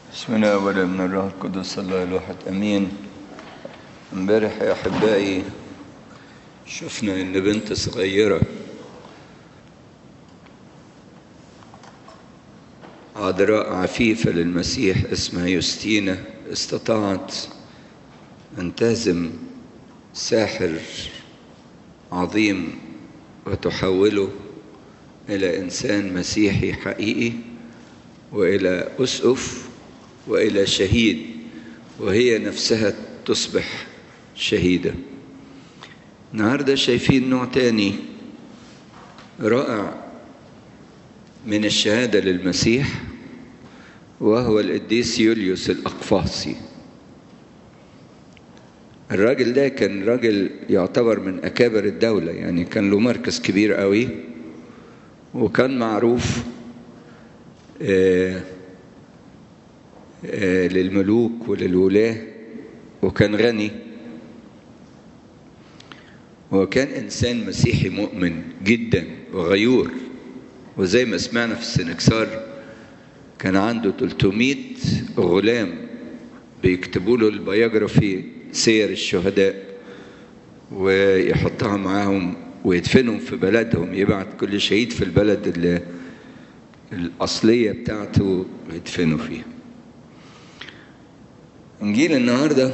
بسم الله ولا من الروح القدس الله الواحد امين امبارح يا احبائي شفنا ان بنت صغيره عذراء عفيفه للمسيح اسمها يوستينا استطاعت ان تهزم ساحر عظيم وتحوله الى انسان مسيحي حقيقي والى اسقف والى شهيد وهي نفسها تصبح شهيده النهارده شايفين نوع تاني رائع من الشهاده للمسيح وهو القديس يوليوس الاقفاصي الراجل ده كان راجل يعتبر من اكابر الدوله يعني كان له مركز كبير قوي وكان معروف آه آه للملوك وللولاة وكان غني وكان إنسان مسيحي مؤمن جدا وغيور وزي ما سمعنا في السنكسار كان عنده 300 غلام بيكتبوا له البيوجرافي سير الشهداء ويحطها معاهم ويدفنهم في بلدهم يبعت كل شهيد في البلد اللي الأصلية بتاعته يدفنوا فيها إنجيل النهاردة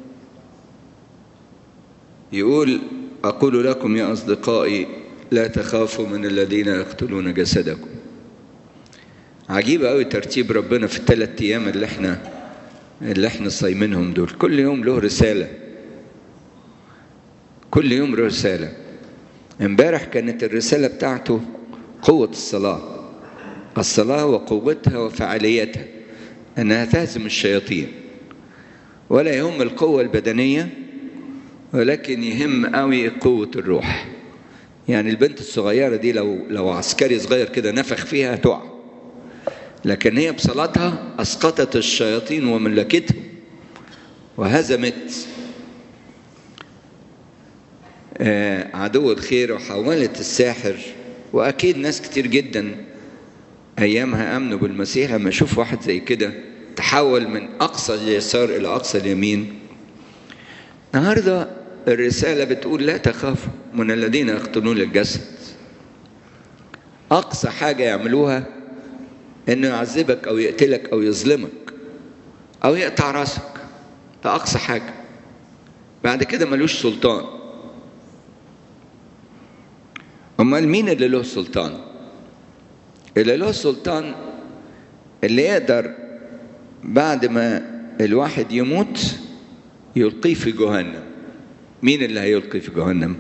يقول أقول لكم يا أصدقائي لا تخافوا من الذين يقتلون جسدكم عجيب قوي ترتيب ربنا في الثلاث أيام اللي احنا اللي احنا صايمينهم دول كل يوم له رسالة كل يوم له رسالة امبارح كانت الرسالة بتاعته قوة الصلاة الصلاة وقوتها وفعاليتها أنها تهزم الشياطين ولا يهم القوة البدنية ولكن يهم قوي قوة الروح يعني البنت الصغيرة دي لو لو عسكري صغير كده نفخ فيها تقع لكن هي بصلاتها أسقطت الشياطين وملكتهم وهزمت عدو الخير وحولت الساحر وأكيد ناس كتير جدا أيامها آمنوا بالمسيح لما يشوف واحد زي كده تحول من أقصى اليسار إلى أقصى اليمين النهاردة الرسالة بتقول لا تخافوا من الذين يقتلون الجسد أقصى حاجة يعملوها إنه يعذبك أو يقتلك أو يظلمك أو يقطع راسك ده أقصى حاجة بعد كده ملوش سلطان أمال مين اللي له سلطان؟ اللي له سلطان اللي يقدر بعد ما الواحد يموت يلقيه في جهنم مين اللي هيلقي في جهنم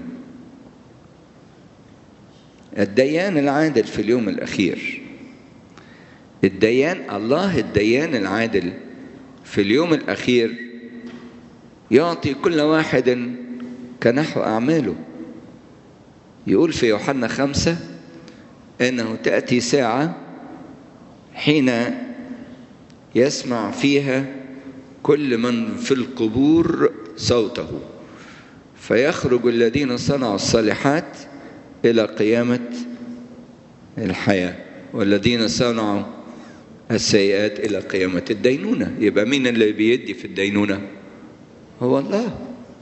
الديان العادل في اليوم الأخير الديان الله الديان العادل في اليوم الأخير يعطي كل واحد كنحو أعماله يقول في يوحنا خمسة انه تاتي ساعه حين يسمع فيها كل من في القبور صوته فيخرج الذين صنعوا الصالحات الى قيامه الحياه والذين صنعوا السيئات الى قيامه الدينونه يبقى مين اللي بيدي في الدينونه هو الله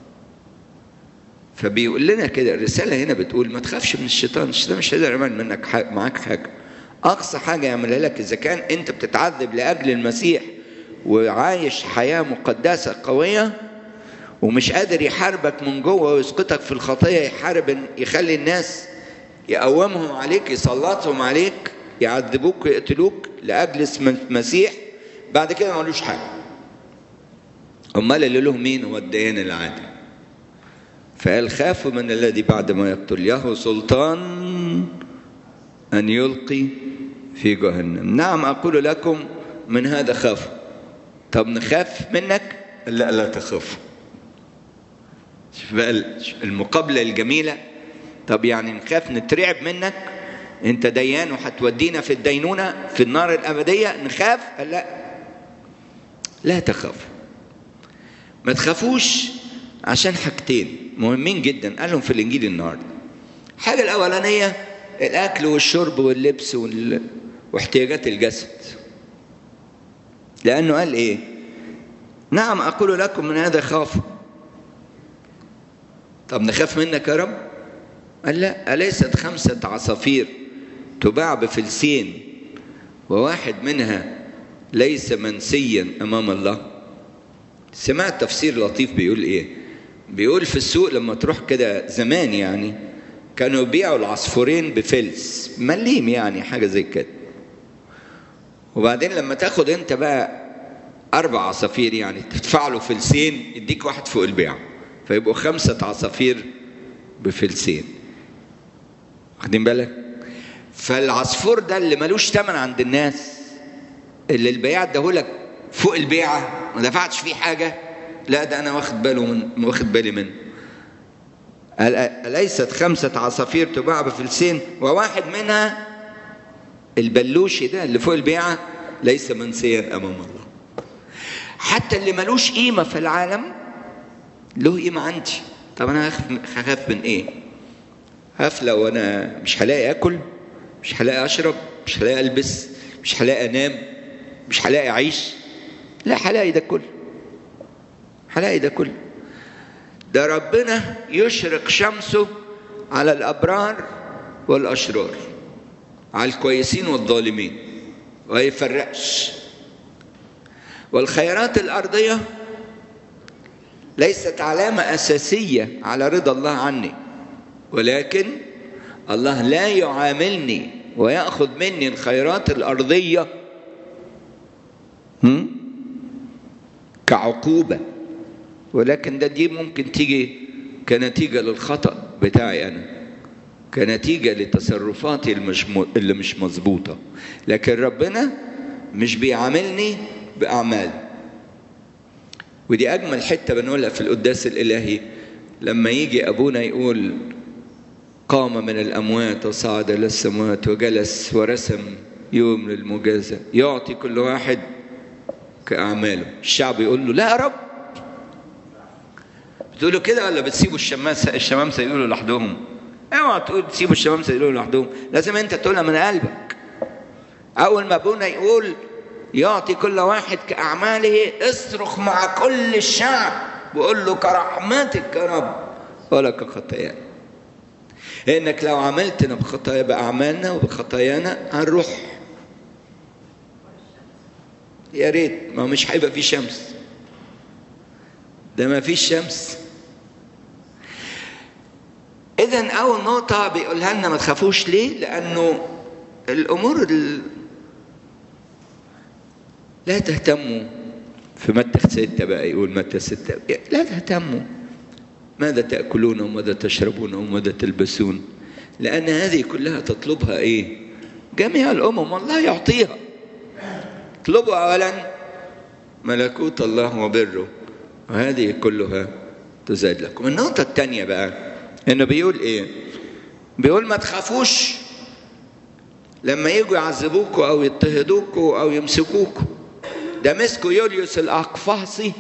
فبيقول لنا كده الرسالة هنا بتقول ما تخافش من الشيطان الشيطان مش هيقدر يعمل منك حاجة معاك حاجة أقصى حاجة يعملها لك إذا كان أنت بتتعذب لأجل المسيح وعايش حياة مقدسة قوية ومش قادر يحاربك من جوه ويسقطك في الخطية يحارب يخلي الناس يقومهم عليك يسلطهم عليك يعذبوك ويقتلوك لأجل اسم المسيح بعد كده ملوش حاجة أمال اللي له مين هو الديان العادل فقال خافوا من الذي بعد ما يقتل له سلطان أن يلقي في جهنم نعم أقول لكم من هذا خافوا طب نخاف منك لا لا تخافوا شوف بقى المقابلة الجميلة طب يعني نخاف نترعب منك انت ديان وهتودينا في الدينونة في النار الأبدية نخاف لا لا تخافوا ما تخافوش عشان حاجتين مهمين جدا قالهم في الانجيل النهارده الحاجه الاولانيه الاكل والشرب واللبس وال... واحتياجات الجسد لأنه قال إيه نعم أقول لكم من هذا خافوا طب نخاف منك يا رب قال لا أليست خمسة عصافير تباع بفلسين وواحد منها ليس منسيا أمام الله سمعت تفسير لطيف بيقول إيه بيقول في السوق لما تروح كده زمان يعني كانوا يبيعوا العصفورين بفلس مليم يعني حاجة زي كده وبعدين لما تاخد انت بقى أربع عصافير يعني تدفع له فلسين يديك واحد فوق البيع فيبقوا خمسة عصافير بفلسين واخدين بالك فالعصفور ده اللي ملوش ثمن عند الناس اللي البياع اداهولك فوق البيعة ما دفعتش فيه حاجة لا ده أنا واخد باله من واخد بالي منه أليست خمسة عصافير تباع بفلسين وواحد منها البلوشي ده اللي فوق البيعة ليس منسيا أمام الله حتى اللي ملوش قيمة في العالم له قيمة عندي طب أنا هخاف من إيه؟ هخاف لو أنا مش هلاقي آكل مش هلاقي أشرب مش هلاقي ألبس مش هلاقي أنام مش هلاقي أعيش لا هلاقي ده كله هلاقي ده كله ده ربنا يشرق شمسه على الأبرار والأشرار على الكويسين والظالمين ويفرقش والخيرات الأرضية ليست علامة أساسية على رضا الله عني ولكن الله لا يعاملني ويأخذ مني الخيرات الأرضية كعقوبة ولكن ده دي ممكن تيجي كنتيجة للخطأ بتاعي أنا كنتيجة لتصرفاتي اللي مش مظبوطة لكن ربنا مش بيعاملني بأعمال ودي أجمل حتة بنقولها في القداس الإلهي لما يجي أبونا يقول قام من الأموات وصعد إلى السماوات وجلس ورسم يوم للمجازة يعطي كل واحد كأعماله الشعب يقول له لا يا رب بتقولوا كده ولا بتسيبوا الشمامسة الشمامسة يقولوا لوحدهم اوعى تقول تسيبوا الشمامسة يقولوا لوحدهم لازم انت تقولها من قلبك اول ما ابونا يقول يعطي كل واحد كأعماله اصرخ مع كل الشعب وقول له كرحمتك يا رب ولك خطايانا انك لو عملتنا بخطايا باعمالنا وبخطايانا هنروح يا ريت ما مش هيبقى في شمس ده ما فيش شمس اذا اول نقطه بيقولها لنا ما تخافوش ليه لانه الامور ال... لا تهتموا في متى ستة بقى يقول متى ستة لا تهتموا ماذا تأكلون وماذا تشربون وماذا تلبسون لأن هذه كلها تطلبها إيه جميع الأمم الله يعطيها اطلبوا أولا ملكوت الله وبره وهذه كلها تزاد لكم النقطة الثانية بقى إنه بيقول إيه بيقول ما تخافوش لما يجوا يعذبوكوا أو يضطهدوكوا أو يمسكوكوا ده مسكوا يوليوس الأقفاصي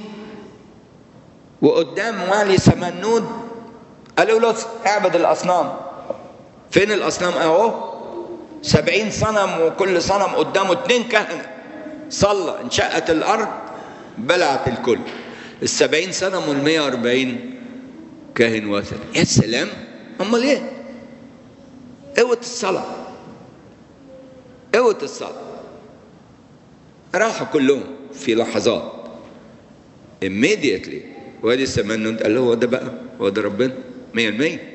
وقدام والي سمنود قالوا له اعبد الأصنام فين الأصنام أهو سبعين صنم وكل صنم قدامه اتنين كهنة صلى انشقت الأرض بلعت الكل السبعين صنم والمية واربعين كاهن وثني يا سلام امال ايه قوة الصلاة قوة الصلاة راحوا كلهم في لحظات immediately وادي السمنود قال له هو ده بقى هو ده ربنا مية المية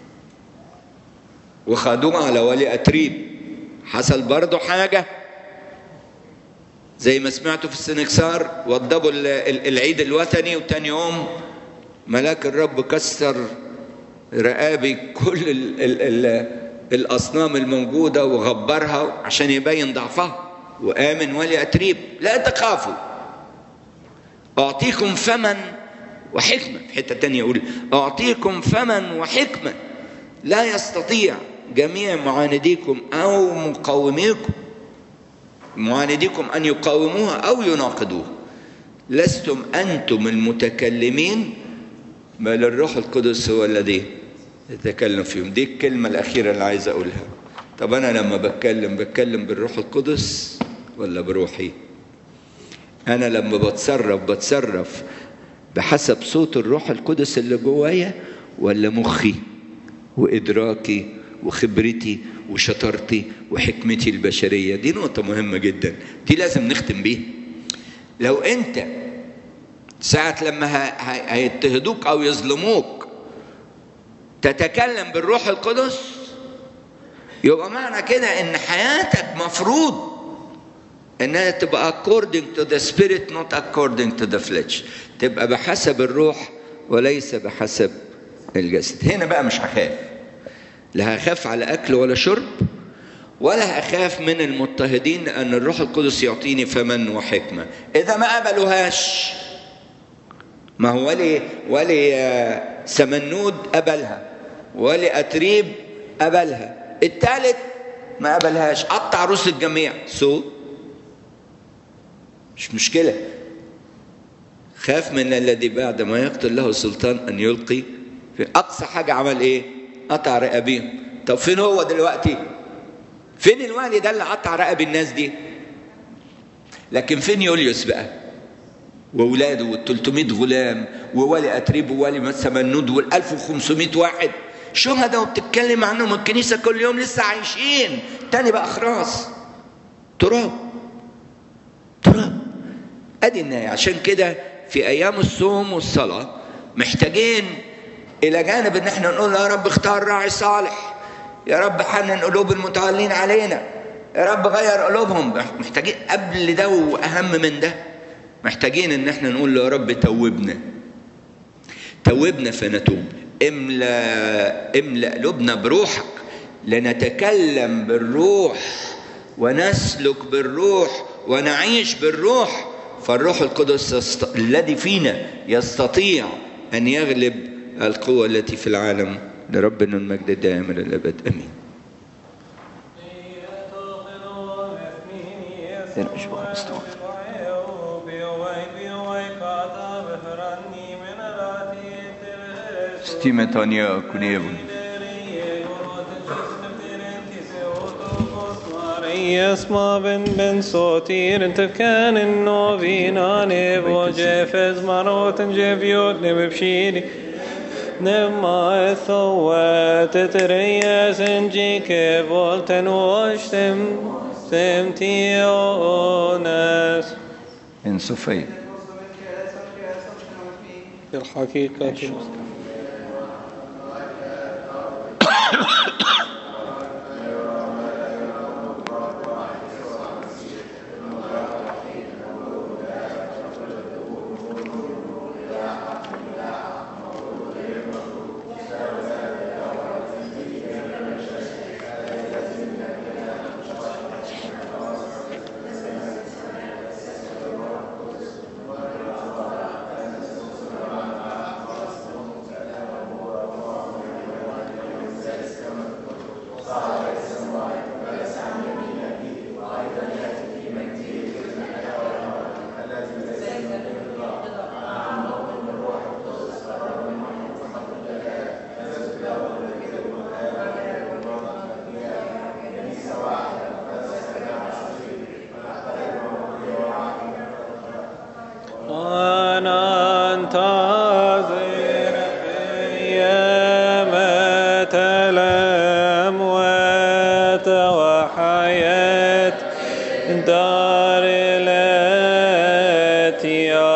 وخدوه على ولي أتريب حصل برضه حاجة زي ما سمعتوا في السنكسار وضبوا العيد الوثني وتاني يوم ملاك الرب كسر رقابي كل ال ال ال الأصنام الموجودة وغبرها عشان يبين ضعفها وآمن ولي أتريب لا تخافوا أعطيكم فما وحكمة في حتة تانية يقول أعطيكم فما وحكمة لا يستطيع جميع معانديكم أو مقاوميكم معانديكم أن يقاوموها أو يناقضوها لستم أنتم المتكلمين بل الروح القدس هو الذي يتكلم فيهم دي الكلمة الأخيرة اللي عايز أقولها طب أنا لما بتكلم بتكلم بالروح القدس ولا بروحي انا لما بتصرف بتصرف بحسب صوت الروح القدس اللي جوايا ولا مخي وادراكي وخبرتي وشطارتي وحكمتي البشريه دي نقطه مهمه جدا دي لازم نختم بيها لو انت ساعة لما هيضطهدوك أو يظلموك تتكلم بالروح القدس يبقى معنى كده إن حياتك مفروض إنها تبقى according to the spirit not according to the flesh تبقى بحسب الروح وليس بحسب الجسد هنا بقى مش هخاف لا هخاف على أكل ولا شرب ولا هخاف من المضطهدين لأن الروح القدس يعطيني فمن وحكمة إذا ما قبلوهاش ما هو ولي ولي سمنود قبلها ولي أتريب قبلها الثالث ما قبلهاش قطع رؤوس الجميع سو مش مشكلة خاف من الذي بعد ما يقتل له سلطان أن يلقي في أقصى حاجة عمل إيه؟ قطع رقابيهم طب فين هو دلوقتي؟ فين الوالي ده اللي قطع رقب الناس دي؟ لكن فين يوليوس بقى؟ واولاده وال 300 غلام وولي اتريب وولي سمنود وال 1500 واحد شهداء وبتتكلم عنهم الكنيسه كل يوم لسه عايشين تاني بقى خلاص تراب تراب ادي النهايه عشان كده في ايام الصوم والصلاه محتاجين الى جانب ان احنا نقول يا رب اختار راعي صالح يا رب حنن قلوب المتعلين علينا يا رب غير قلوبهم محتاجين قبل ده واهم من ده محتاجين ان احنا نقول له يا رب توبنا توبنا فنتوب املا املا قلوبنا بروحك لنتكلم بالروح ونسلك بالروح ونعيش بالروح فالروح القدس يست... الذي فينا يستطيع ان يغلب القوة التي في العالم لربنا المجد دائما للابد امين Stimetania kunevun. يسمع بن بن صوتير انت كان النوفينا نيفو جيفز مروت جيفيوت نبشيري نما الثوات تريس انجي كيفولتن واشتم سمتيونس En Sofia. في الحقيقة أنا أنتظر أيامة الأموات وحياة دار التي